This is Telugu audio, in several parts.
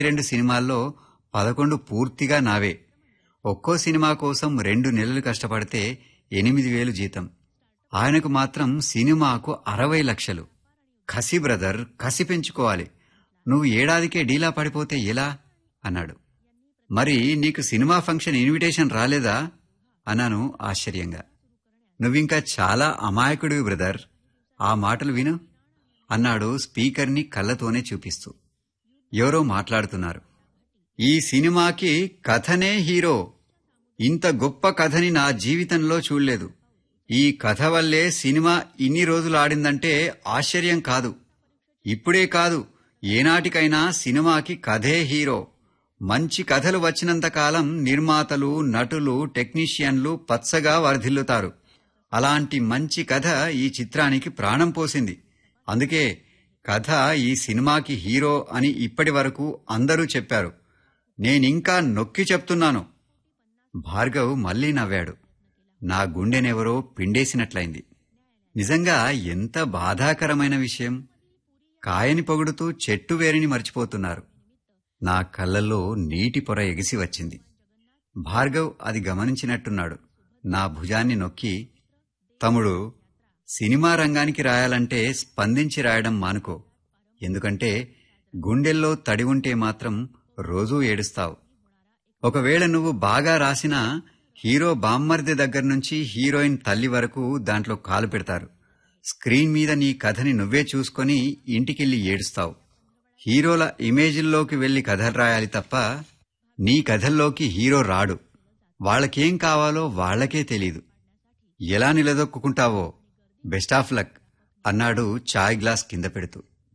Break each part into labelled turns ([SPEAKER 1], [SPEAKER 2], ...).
[SPEAKER 1] రెండు సినిమాల్లో పదకొండు పూర్తిగా నావే ఒక్కో సినిమా కోసం రెండు నెలలు కష్టపడితే ఎనిమిది వేలు జీతం ఆయనకు మాత్రం సినిమాకు అరవై లక్షలు కసి బ్రదర్ కసి పెంచుకోవాలి నువ్వు ఏడాదికే డీలా పడిపోతే ఎలా అన్నాడు మరి నీకు సినిమా ఫంక్షన్ ఇన్విటేషన్ రాలేదా అన్నాను ఆశ్చర్యంగా నువ్వింకా చాలా అమాయకుడివి బ్రదర్ ఆ మాటలు విను అన్నాడు స్పీకర్ని కళ్ళతోనే చూపిస్తూ ఎవరో మాట్లాడుతున్నారు ఈ సినిమాకి కథనే హీరో ఇంత గొప్ప కథని నా జీవితంలో చూడలేదు ఈ కథ వల్లే సినిమా ఇన్ని రోజులు ఆడిందంటే ఆశ్చర్యం కాదు ఇప్పుడే కాదు ఏనాటికైనా సినిమాకి కథే హీరో మంచి కథలు వచ్చినంత కాలం నిర్మాతలు నటులు టెక్నీషియన్లు పచ్చగా వర్ధిల్లుతారు అలాంటి మంచి కథ ఈ చిత్రానికి ప్రాణం పోసింది అందుకే కథ ఈ సినిమాకి హీరో అని ఇప్పటి వరకు అందరూ చెప్పారు నేనింకా నొక్కి చెప్తున్నాను భార్గవ్ మళ్ళీ నవ్వాడు నా గుండెనెవరో పిండేసినట్లయింది నిజంగా ఎంత బాధాకరమైన విషయం కాయని పొగుడుతూ చెట్టు వేరిని మర్చిపోతున్నారు నా కళ్ళల్లో నీటి పొర ఎగిసి వచ్చింది భార్గవ్ అది గమనించినట్టున్నాడు నా భుజాన్ని నొక్కి తమ్ముడు సినిమా రంగానికి రాయాలంటే స్పందించి రాయడం మానుకో ఎందుకంటే గుండెల్లో తడి ఉంటే మాత్రం రోజూ ఏడుస్తావు ఒకవేళ నువ్వు బాగా రాసినా హీరో బామ్మర్ది దగ్గర నుంచి హీరోయిన్ తల్లి వరకు దాంట్లో కాలు పెడతారు స్క్రీన్ మీద నీ కథని నువ్వే చూసుకొని ఇంటికెళ్ళి ఏడుస్తావు హీరోల ఇమేజిల్లోకి వెళ్లి కథలు రాయాలి తప్ప నీ కథల్లోకి హీరో రాడు వాళ్ళకేం కావాలో వాళ్లకే తెలీదు ఎలా నిలదొక్కుంటావో బెస్ట్ ఆఫ్ లక్ అన్నాడు చాయ్ గ్లాస్ కింద పెడుతూ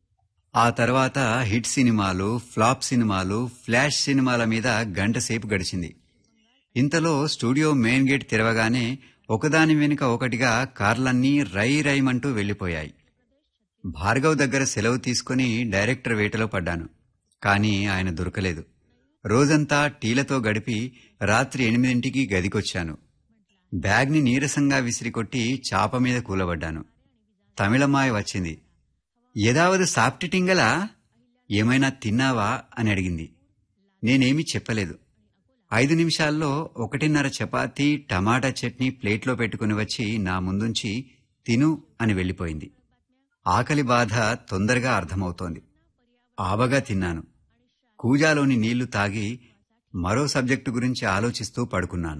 [SPEAKER 1] ఆ తర్వాత హిట్ సినిమాలు ఫ్లాప్ సినిమాలు ఫ్లాష్ సినిమాల మీద గంట సేపు గడిచింది ఇంతలో స్టూడియో మెయిన్ గేట్ తెరవగానే ఒకదాని వెనుక ఒకటిగా కార్లన్నీ రై రైమంటూ వెళ్లిపోయాయి భార్గవ్ దగ్గర సెలవు తీసుకుని డైరెక్టర్ వేటలో పడ్డాను కానీ ఆయన దొరకలేదు రోజంతా టీలతో గడిపి రాత్రి ఎనిమిదింటికి గదికొచ్చాను బ్యాగ్ని నీరసంగా విసిరికొట్టి చాప మీద కూలబడ్డాను తమిళమ్మాయి వచ్చింది ఏదావదు సాప్టిటింగలా ఏమైనా తిన్నావా అని అడిగింది నేనేమీ చెప్పలేదు ఐదు నిమిషాల్లో ఒకటిన్నర చపాతీ టమాటా చట్నీ ప్లేట్లో పెట్టుకుని వచ్చి నా ముందుంచి తిను అని వెళ్ళిపోయింది ఆకలి బాధ తొందరగా అర్థమవుతోంది ఆబగా తిన్నాను కూజాలోని నీళ్లు తాగి మరో సబ్జెక్టు గురించి ఆలోచిస్తూ పడుకున్నాను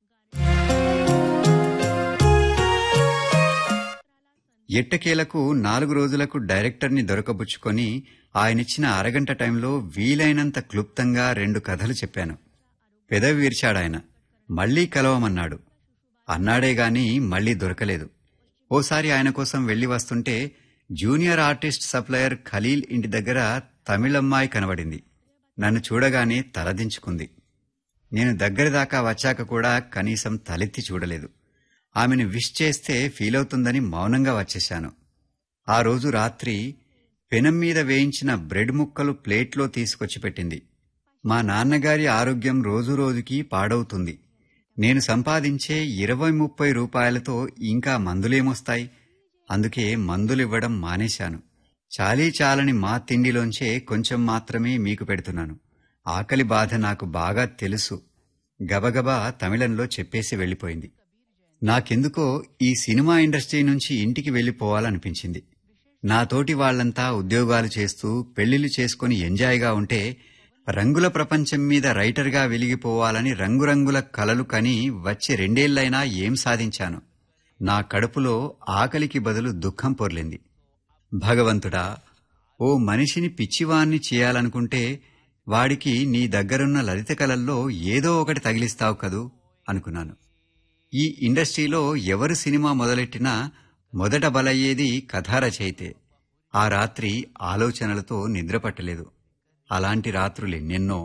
[SPEAKER 1] ఎట్టకేలకు నాలుగు రోజులకు డైరెక్టర్ని దొరకబుచ్చుకొని ఆయనిచ్చిన అరగంట టైంలో వీలైనంత క్లుప్తంగా రెండు కథలు చెప్పాను పెదవి విరిచాడాయన మళ్లీ కలవమన్నాడు అన్నాడే గాని మళ్లీ దొరకలేదు ఓసారి ఆయన కోసం వెళ్లి వస్తుంటే జూనియర్ ఆర్టిస్ట్ సప్లయర్ ఖలీల్ ఇంటి దగ్గర తమిళమ్మాయి కనబడింది నన్ను చూడగానే తలదించుకుంది నేను దగ్గర దాకా వచ్చాక కూడా కనీసం తలెత్తి చూడలేదు ఆమెను విష్ చేస్తే ఫీలవుతుందని మౌనంగా వచ్చేశాను ఆ రోజు రాత్రి పెనం మీద వేయించిన బ్రెడ్ ముక్కలు ప్లేట్లో తీసుకొచ్చి పెట్టింది మా నాన్నగారి ఆరోగ్యం రోజురోజుకి పాడవుతుంది నేను సంపాదించే ఇరవై ముప్పై రూపాయలతో ఇంకా మందులేమొస్తాయి అందుకే మందులివ్వడం మానేశాను చాలీ చాలని మా తిండిలోంచే కొంచెం మాత్రమే మీకు పెడుతున్నాను ఆకలి బాధ నాకు బాగా తెలుసు గబగబా తమిళంలో చెప్పేసి వెళ్ళిపోయింది నాకెందుకో ఈ సినిమా ఇండస్ట్రీ నుంచి ఇంటికి వెళ్ళిపోవాలనిపించింది నాతోటి వాళ్లంతా ఉద్యోగాలు చేస్తూ పెళ్లిళ్లు చేసుకుని ఎంజాయ్గా ఉంటే రంగుల ప్రపంచం మీద రైటర్గా వెలిగిపోవాలని రంగురంగుల కలలు కని వచ్చి రెండేళ్లైనా ఏం సాధించాను నా కడుపులో ఆకలికి బదులు దుఃఖం పొర్లింది భగవంతుడా ఓ మనిషిని పిచ్చివాణ్ణి చేయాలనుకుంటే వాడికి నీ దగ్గరున్న లలిత కళల్లో ఏదో ఒకటి తగిలిస్తావు కదూ అనుకున్నాను ఈ ఇండస్ట్రీలో ఎవరు సినిమా మొదలెట్టినా మొదట బలయ్యేది కథారచయితే ఆ రాత్రి ఆలోచనలతో నిద్రపట్టలేదు అలాంటి రాత్రులెన్నెన్నో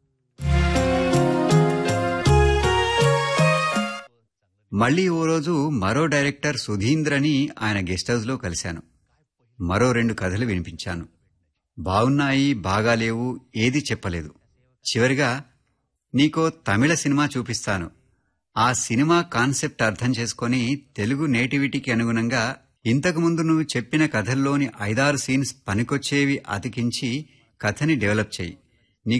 [SPEAKER 1] మళ్లీ ఓ రోజు మరో డైరెక్టర్ సుధీంద్రని ఆయన గెస్ట్ హౌస్లో కలిశాను మరో రెండు కథలు వినిపించాను బాగున్నాయి బాగాలేవు ఏది చెప్పలేదు చివరిగా నీకో తమిళ సినిమా చూపిస్తాను ఆ సినిమా కాన్సెప్ట్ అర్థం చేసుకొని తెలుగు నేటివిటీకి అనుగుణంగా ఇంతకుముందు నువ్వు చెప్పిన కథల్లోని ఐదారు సీన్స్ పనికొచ్చేవి అతికించి కథని డెవలప్ చెయ్యి